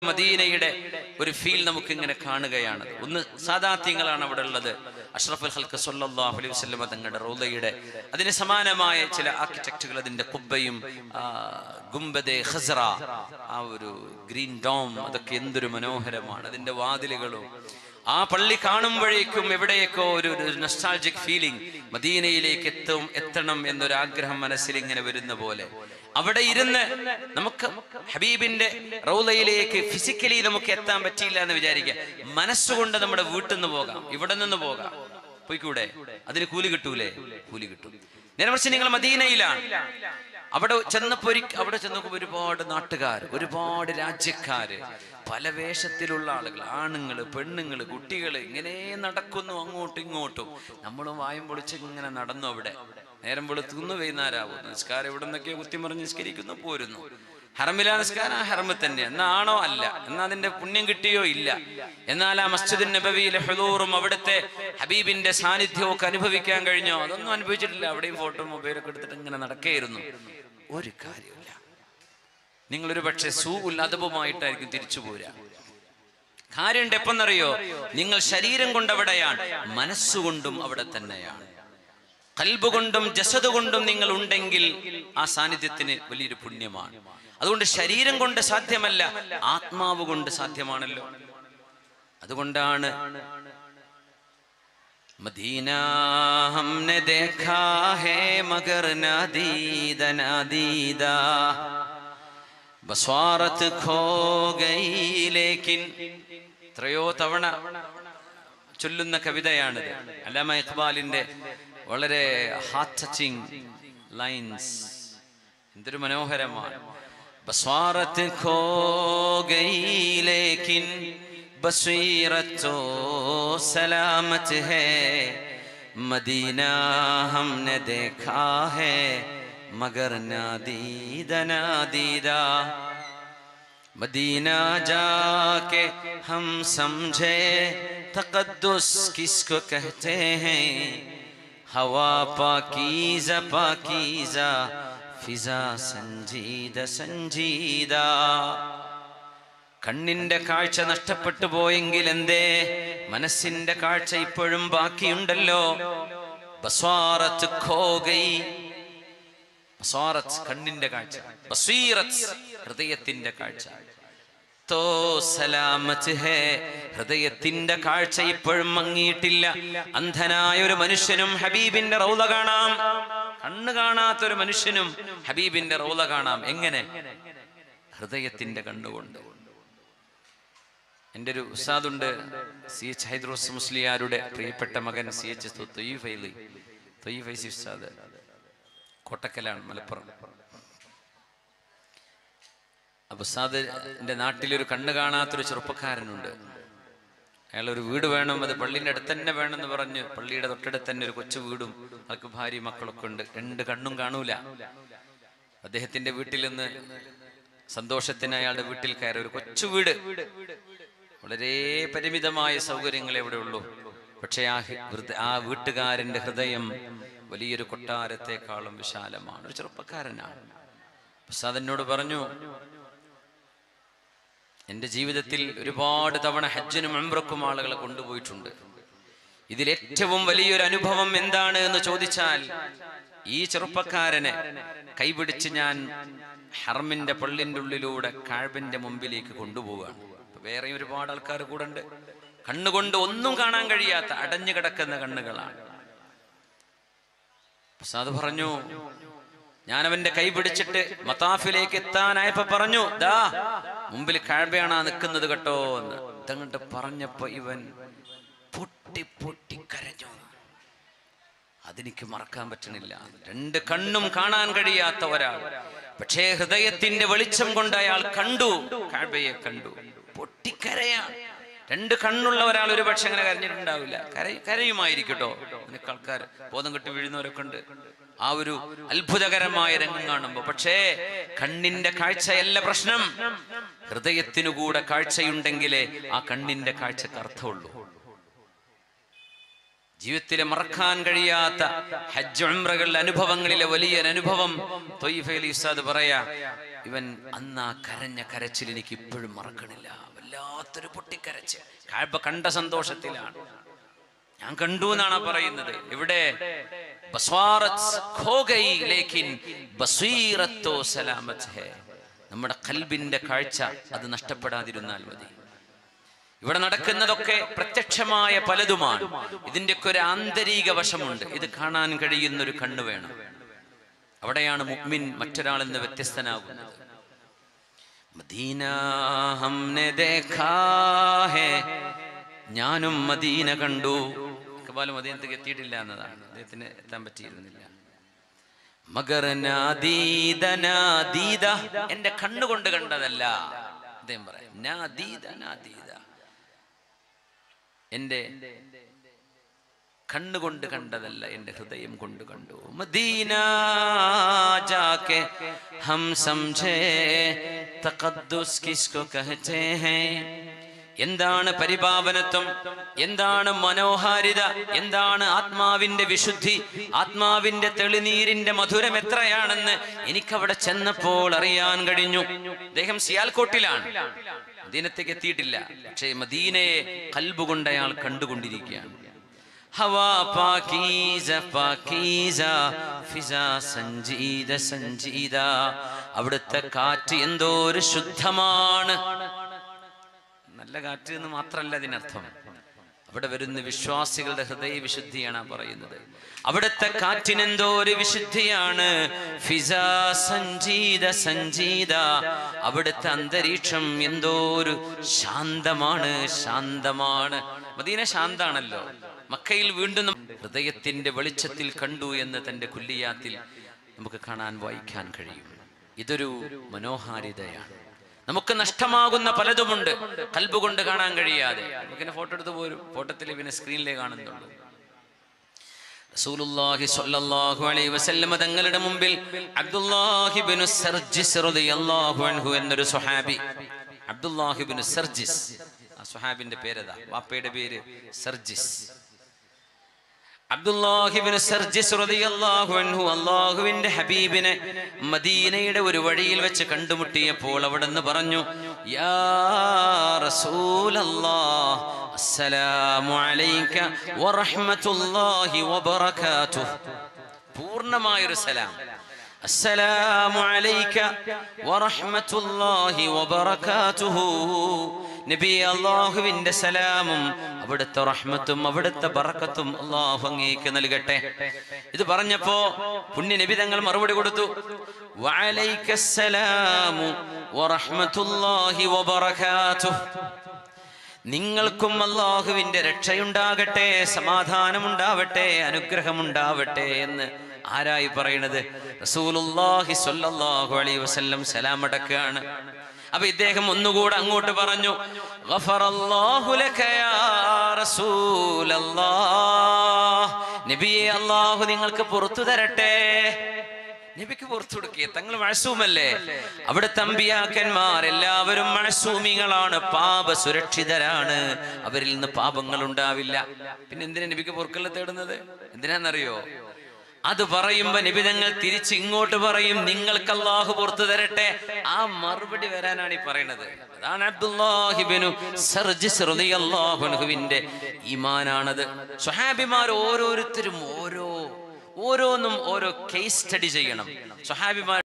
മദീനയുടെ ഒരു ഫീൽ നമുക്ക് ഇങ്ങനെ കാണുകയാണ് ഒന്ന് സാദാത്യങ്ങളാണ് അവിടെ ഉള്ളത് അഷ്റഫുൽ ഹൽക്ക് സല്ലല്ലാഹു അലൈഹി വസല്ലം തങ്ങളുടെ റൗദയുടെ അതിന് സമാനമായ ചില ആർക്കിടെക്റ്റുകൾ അതിന്റെ കുബ്ബയും ആ, ഗുംബദെ ഖസ്റ ആ ഒരു ഗ്രീൻ ഡോം അതൊക്കെ എന്തൊരു മനോഹരമാണ് അതിന്റെ വാതിലുകളും ആ പള്ളി കാണുമ്പോഴേക്കും എവിടെയൊക്കെ ഒരു നൊസ്റ്റാൾജിക് ഫീലിംഗ് മദീനയിലേക്ക് എത്തും എത്തണം എന്നൊരു ആഗ്രഹം മനസ്സിൽ ഇങ്ങനെ വരുന്ന പോലെ അവിടെ ഇരുന്ന് നമുക്ക് ഹബീബിന്റെ റൗലയിലേക്ക് ഫിസിക്കലി നമുക്ക് എത്താൻ പറ്റിയില്ല എന്ന് വിചാരിക്കുക മനസ്സുകൊണ്ട് നമ്മുടെ വീട്ടിൽ നിന്ന് പോകാം ഇവിടെ നിന്ന് പോകാം പോയിക്കൂടെ അതിന് കൂലി കിട്ടൂലേ കൂലി കിട്ടും നേരെ മറിച്ച് നിങ്ങൾ മദീനയിലാണ് അവിടെ ചെന്നപ്പോ ഒരു അവിടെ ചെന്നപ്പോ ഒരുപാട് നാട്ടുകാർ ഒരുപാട് രാജ്യക്കാര് പല വേഷത്തിലുള്ള ആളുകൾ ആണുങ്ങള് പെണ്ണുങ്ങള് കുട്ടികള് ഇങ്ങനെ നടക്കുന്നു അങ്ങോട്ടും ഇങ്ങോട്ടും നമ്മളും വായും പൊളിച്ച് ഇങ്ങനെ നടന്നു അവിടെ നേരം വെളുത്തുന്നു വൈകുന്നേരമാവുന്നു നിസ്കാരം ഇവിടെ നിന്നൊക്കെ കുത്തിമറിഞ്ഞ് നിസ്കരിക്കുന്നു പോരുന്നു ഹറമില നിസ്കാരം ആ ഹറമിൽ തന്നെ എന്നാണോ അല്ല എന്നാ അതിന്റെ പുണ്യം കിട്ടിയോ ഇല്ല എന്നാൽ ആ മസ്ജിദ് നബവിയിലെ ഹുദൂറും അവിടുത്തെ ഹബീബിന്റെ സാന്നിധ്യവും ഒക്കെ അനുഭവിക്കാൻ കഴിഞ്ഞോ അതൊന്നും അനുഭവിച്ചിട്ടില്ല അവിടെയും ഫോട്ടോ മൊബൈലൊക്കെ എടുത്തിട്ട് ഇങ്ങനെ നടക്കുകയായിരുന്നു ഒരു കാര്യമില്ല നിങ്ങളൊരു പക്ഷേ സൂ ഉല്ലതവുമായിട്ടായിരിക്കും തിരിച്ചു പോരാ കാര്യമുണ്ട് എപ്പെന്നറിയോ നിങ്ങൾ ശരീരം കൊണ്ട് അവിടെയാണ് മനസ്സുകൊണ്ടും അവിടെ തന്നെയാണ് കൽബ് കൊണ്ടും ജസദ് കൊണ്ടും നിങ്ങൾ ഉണ്ടെങ്കിൽ ആ സാന്നിധ്യത്തിന് വലിയൊരു പുണ്യമാണ് അതുകൊണ്ട് ശരീരം കൊണ്ട് സാധ്യമല്ല ആത്മാവ് കൊണ്ട് സാധ്യമാണല്ലോ അതുകൊണ്ടാണ് മദീന ഹംനെ ദേഖാ ഹേ മഗർ നാദീദ നാദീദ ബസ്വാറത്ത് ഖോ ഗൈ ലേക്കിൻ എത്രയോ തവണ ചൊല്ലുന്ന കവിതയാണിത് അല്ലാമ ഇഖ്ബാലിന്റെ വളരെ ഹാർട്ട് ടച്ചിങ് ലൈൻസ് എന്തൊരു മനോഹരമാണ് ബസ്വാറത്ത് ഖോ ഗൈ ലേക്കിൻ ബസ്വീറത്തോ സലാമത്ത് ഹേ മദീന ഹംനെ ദേഖാ ഹേ മഗർ നാദീദ നാദീദ मदीना जाके हम समझे तकद्दुस किसको कहते हैं हवा पाकीजा पाकीजा फिजा संजीद संजीദ കണ്ണിന്റെ കാഴ്ച നഷ്ടപ്പെട്ടു പോയെങ്കിൽ എന്തേ മനസ്സിന്റെ കാഴ്ച ഇപ്പോഴും ബാക്കിയുണ്ടല്ലോ ബസ്വാറത്ത് ഖോ ഗൈ ബസ്വാറത്ത് കണ്ണിന്റെ കാഴ്ച ബസീറത്ത് ഹൃദയത്തിന്റെ കാഴ്ച തോ സലാമത്ത് ഹേ ഹൃദയത്തിന്റെ കാഴ്ച ഇപ്പോഴും മങ്ങിയിട്ടില്ല അന്ധനായ ഒരു മനുഷ്യനും ഹബീബിന്റെ റൗല കാണാം കണ്ണ് കാണാത്ത ഒരു മനുഷ്യനും ഹബീബിന്റെ റൗല കാണാം എങ്ങനെ ഹൃദയത്തിന്റെ കണ്ണുകൊണ്ട് എൻ്റെ ഒരു ഉസ്താദുണ്ട് സി എച്ച് ഹൈദ്രോസ് മുസ്ലിയാരുടെ പ്രിയപ്പെട്ട മകൻ സി എച്ച് തൊയ്യഫൈലി തൊയ്യഫൈസി ഉസ്താദ് കോട്ടക്കലാണ് മലപ്പുറം അപ്പൊ ഉസ്താദിന്റെ നാട്ടിലൊരു കണ്ണ് കാണാത്തൊരു ചെറുപ്പക്കാരനുണ്ട് അയാൾ ഒരു വീട് വേണം അത് പള്ളിന്റെ അടുത്ത് തന്നെ വേണം എന്ന് പറഞ്ഞ് പള്ളിയുടെ തൊട്ടടുത്ത് തന്നെ ഒരു കൊച്ചു വീടും ആൾക്ക് ഭാര്യ മക്കളൊക്കെ ഉണ്ട് രണ്ട് കണ്ണും കാണൂല അദ്ദേഹത്തിന്റെ വീട്ടിൽ നിന്ന് സന്തോഷത്തിന് അയാളുടെ വീട്ടിൽ കയറി ഒരു കൊച്ചു വീട് വളരെ പരിമിതമായ സൗകര്യങ്ങളെ ഇവിടെ ഉള്ളൂ പക്ഷേ ആ ഹി- ഹൃദ- ആ വീട്ടുകാരന്റെ ഹൃദയം വലിയൊരു കൊട്ടാരത്തെക്കാളും വിശാലമാണ് ഒരു ചെറുപ്പക്കാരനാണ് ഉസ്താദ് എന്നോട് പറഞ്ഞു എൻ്റെ ജീവിതത്തിൽ ഒരുപാട് തവണ ഹജ്ജിനും അമ്രക്കും ആളുകളെ കൊണ്ടുപോയിട്ടുണ്ട് ഇതിൽ ഏറ്റവും വലിയൊരു അനുഭവം എന്താണ് എന്ന് ചോദിച്ചാൽ ഈ ചെറുപ്പക്കാരനെ കൈപിടിച്ച് ഞാൻ ഹർമിന്റെ പള്ളിന്റെ ഉള്ളിലൂടെ കാഴ്ബിന്റെ മുമ്പിലേക്ക് കൊണ്ടുപോവുകയാണ് അപ്പൊ വേറെ ഒരുപാട് ആൾക്കാർ കൂടെ ഉണ്ട് കണ്ണുകൊണ്ട് ഒന്നും കാണാൻ കഴിയാത്ത അടഞ്ഞു കിടക്കുന്ന കണ്ണുകളാണ് ഉസ്താദ് പറഞ്ഞു ഞാൻ അവന്റെ കൈ പിടിച്ചിട്ട് മത്താഫിലേക്ക് എത്താനായപ്പോ പറഞ്ഞു ദാ മുമ്പിൽ കാഴ്ബയാണ് നിൽക്കുന്നത് കേട്ടോ എന്ന് ഇതങ്ങോട്ട് പറഞ്ഞപ്പോ ഇവൻ പൊട്ടി പൊട്ടി കരഞ്ഞു അതെനിക്ക് മറക്കാൻ പറ്റണില്ല രണ്ട് കണ്ണും കാണാൻ കഴിയാത്ത ഒരാൾ പക്ഷേ ഹൃദയത്തിന്റെ വെളിച്ചം കൊണ്ട് അയാൾ കണ്ടു കാഴ്ബയെ കണ്ടു പൊട്ടിക്കരയാണ് രണ്ട് കണ്ണുള്ള ഒരാൾ ഒരു പക്ഷെ അങ്ങനെ കരഞ്ഞിട്ടുണ്ടാവില്ല കര കരയുമായിരിക്കട്ടോ നിനക്ക് ആൾക്കാർ ബോധം കെട്ടി വീഴുന്നവരൊക്കെ ഉണ്ട് ആ ഒരു അത്ഭുതകരമായ രംഗം കാണുമ്പോൾ പക്ഷേ കണ്ണിന്റെ കാഴ്ചയല്ല പ്രശ്നം ഹൃദയത്തിനു കൂടെ കാഴ്ചയുണ്ടെങ്കിലേ ആ കണ്ണിന്റെ കാഴ്ചക്ക് അർത്ഥമുള്ളൂ ജീവിതത്തിലെ മറക്കാൻ കഴിയാത്ത ഹജ്ജ് ഉംറകളുടെ അനുഭവങ്ങളിലെ വലിയൊരു അനുഭവം തൊയ്ഫലി ഉസ്താദ് പറയാ ഇവൻ അന്ന് ആ കരഞ്ഞ കരച്ചിൽ എനിക്ക് ഇപ്പോഴും മറക്കണില്ല വല്ലാത്തൊരു പൊട്ടിക്കരച്ച് കാഴ്ബ കണ്ട സന്തോഷത്തിലാണ് ഞാൻ കണ്ടു എന്നാണ് പറയുന്നത് ഇവിടെ ബസ്വാറത്ത് ഖോ ഗയി ലേക്കിൻ ബസ്വീറത്തോ സലാമത്ത് ഹേ നമ്മുടെ കൽബിന്റെ കാഴ്ച അത് നഷ്ടപ്പെടാതിരുന്നാൽ മതി ഇവിടെ നടക്കുന്നതൊക്കെ പ്രത്യക്ഷമായ പലതുമാണ് ഇതിന്റെയൊക്കെ ഒരു ആന്തരിക വശമുണ്ട് ഇത് കാണാൻ കഴിയുന്ന ഒരു കണ്ണ് വേണം അവിടെയാണ് മുഅ്മിൻ മറ്റൊരാളിൽ നിന്ന് വ്യത്യസ്തനാകുന്നത് മദീന ഹംനെ ദേഖാ ഹേ ഞാനും മദീന കണ്ടു ഇക്ബാലും മദീനത്തേക്ക് എത്തിയിട്ടില്ല എന്നതാണ് അദ്ദേഹത്തിന് എത്താൻ പറ്റിയിരുന്നില്ല മഗർ നാദീദ നാദീദ എന്റെ കണ്ണുകൊണ്ട് കണ്ടതല്ല അദ്ദേഹം പറയാം നാദീദ നാദീദ എന്റെ കണ്ണുകൊണ്ട് കണ്ടതല്ല എന്റെ ഹൃദയം കൊണ്ട് കണ്ടു മദീന ജാക്കെ ഹം സംജേ തഖദ്ദുസ് കിസ്കോ കഹത്തെ ഹൈ എന്താണ് പരിപാവനത്വം എന്താണ് മനോഹാരിത എന്താണ് ആത്മാവിന്റെ വിശുദ്ധി ആത്മാവിന്റെ തെളിനീരിന്റെ മധുരം എത്രയാണെന്ന് എനിക്കവിടെ ചെന്നപ്പോൾ അറിയാൻ കഴിഞ്ഞു അദ്ദേഹം സിയാൽകോട്ടിലാണ് മദീനത്തേക്ക് എത്തിയിട്ടില്ല പക്ഷേ മദീനയെ കൽബുകൊണ്ട് അയാൾ കണ്ടുകൊണ്ടിരിക്കുകയാണ് ഹവാ പാക്കീസ പാക്കീസ ഫിസ സഞ്ജീത സഞ്ജീത അവിടുത്തെ കാറ്റ് എന്തോ ഒരു ശുദ്ധമാണ് നല്ല കാറ്റ് എന്ന് മാത്രമല്ല അതിനർത്ഥം അവിടെ വരുന്ന വിശ്വാസികളുടെ ഹൃദയ വിശുദ്ധിയാണ് ആ പറയുന്നത് അവിടുത്തെ കാറ്റിനെന്തോ ഒരു വിശുദ്ധിയാണ് ഫിസ സഞ്ജീത സഞ്ജീത അവിടുത്തെ അന്തരീക്ഷം എന്തോ ഒരു ശാന്തമാണ് ശാന്തമാണ് മദീന ശാന്താണല്ലോ മക്കയിൽ വീണ്ടും നം- ഹൃദയത്തിന്റെ വെളിച്ചത്തിൽ കണ്ടു എന്ന് തന്റെ കുല്ലിയാത്തിൽ നമുക്ക് കാണാൻ വായിക്കാൻ കഴിയും ഇതൊരു മനോഹാരിതയാണ് നമുക്ക് നഷ്ടമാകുന്ന പലതുമുണ്ട് കൽബ് കൊണ്ട് കാണാൻ കഴിയാതെ നമുക്കിനെ ഫോട്ടോ എടുത്ത് പോരും ഫോട്ടോത്തിൽ പിന്നെ സ്ക്രീനിലേ കാണുന്നുള്ളൂ റസൂലുള്ളാഹി സ്വല്ലല്ലാഹു അലൈഹി വസല്ലമ തങ്ങളുടെ മുമ്പിൽ അബ്ദുല്ലാഹി ഇബ്നു സർജിസ് റളിയല്ലാഹു അൻഹു എന്നൊരു സ്വഹാബി അബ്ദുല്ലാഹി ഇബ്നു സർജിസ് ആ സ്വഹാബിന്റെ പേരതാ വാപ്പയുടെ പേര് സർജിസ് അബ്ദുല്ലാഹിബിന് സർജിസ് റളിയല്ലാഹു അൻഹു അല്ലാഹുവിന്റെ ഹബീബിനെ മദീനയുടെ ഒരു വഴിയിൽ വെച്ച് കണ്ടുമുട്ടിയപ്പോൾ അവിടുന്ന് പറഞ്ഞു യാ റസൂലല്ലാഹ് അസ്സലാമു അലൈക വറഹ്മത്തുള്ളാഹി വബറകാതുഹു പൂർണ്ണമായൊരു സലാം അസ്സലാമു അലൈക വറഹ്മത്തുള്ളാഹി വബറകാതുഹു നബി അള്ളാഹുവിന്റെ സലാമും അവിടുത്തെ റഹ്മത്തും അവിടുത്തെ ബറക്കത്തും അള്ളാഹു അങ്ങേക്ക് നൽകട്ടെ ഇത് പറഞ്ഞപ്പോ പുണ്യ നബി തങ്ങൾ മറുപടി കൊടുത്തു വഅലൈക്കസ്സലാമു വറഹ്മത്തുള്ളാഹി വബറകാതുഹു നിങ്ങൾക്കും അള്ളാഹുവിന്റെ രക്ഷയുണ്ടാകട്ടെ സമാധാനമുണ്ടാവട്ടെ അനുഗ്രഹമുണ്ടാവട്ടെ എന്ന് ആരായി പറയണത് റസൂലുള്ളാഹി സ്വല്ലല്ലാഹു അലൈഹി വസല്ലം സലാം അടക്കുകയാണ് അപ്പൊ ഇദ്ദേഹം ഒന്നുകൂടെ അങ്ങോട്ട് പറഞ്ഞു ഗഫറല്ലാഹു ലക യാ റസൂലല്ലാഹ് നബിയെ അള്ളാഹു നിങ്ങൾക്ക് പുറത്തു തരട്ടെ നബിക്ക് പുറത്തു കൊടുക്കുക തങ്ങൾ മഴസൂമല്ലേ അവിടെ തമ്പിയാക്കന്മാർ എല്ലാവരും മഴസൂമികളാണ് പാപ സുരക്ഷിതരാണ് അവരിൽ നിന്ന് പാപങ്ങൾ ഉണ്ടാവില്ല പിന്നെ എന്തിനാ നബിക്ക് പൊറുക്കല്ല തേടുന്നത് എന്തിനാന്നറിയോ അത് പറയുമ്പോ നിബിതങ്ങൾ തിരിച്ച് ഇങ്ങോട്ട് പറയും നിങ്ങൾക്ക് അള്ളാഹു പുറത്തു തരട്ടെ ആ മറുപടി വരാനാണ് ഈ പറയുന്നത് അതാണ് അബ്ദുല്ലാഹിബിനു സർജിസ് റളിയല്ലാഹുവിന്റെ ഈമാനാണത് സ്വഹാബിമാർ ഓരോരുത്തരും ഓരോ ഓരോന്നും ഓരോ കേസ് സ്റ്റഡി ചെയ്യണം സ്വഹാബിമാർ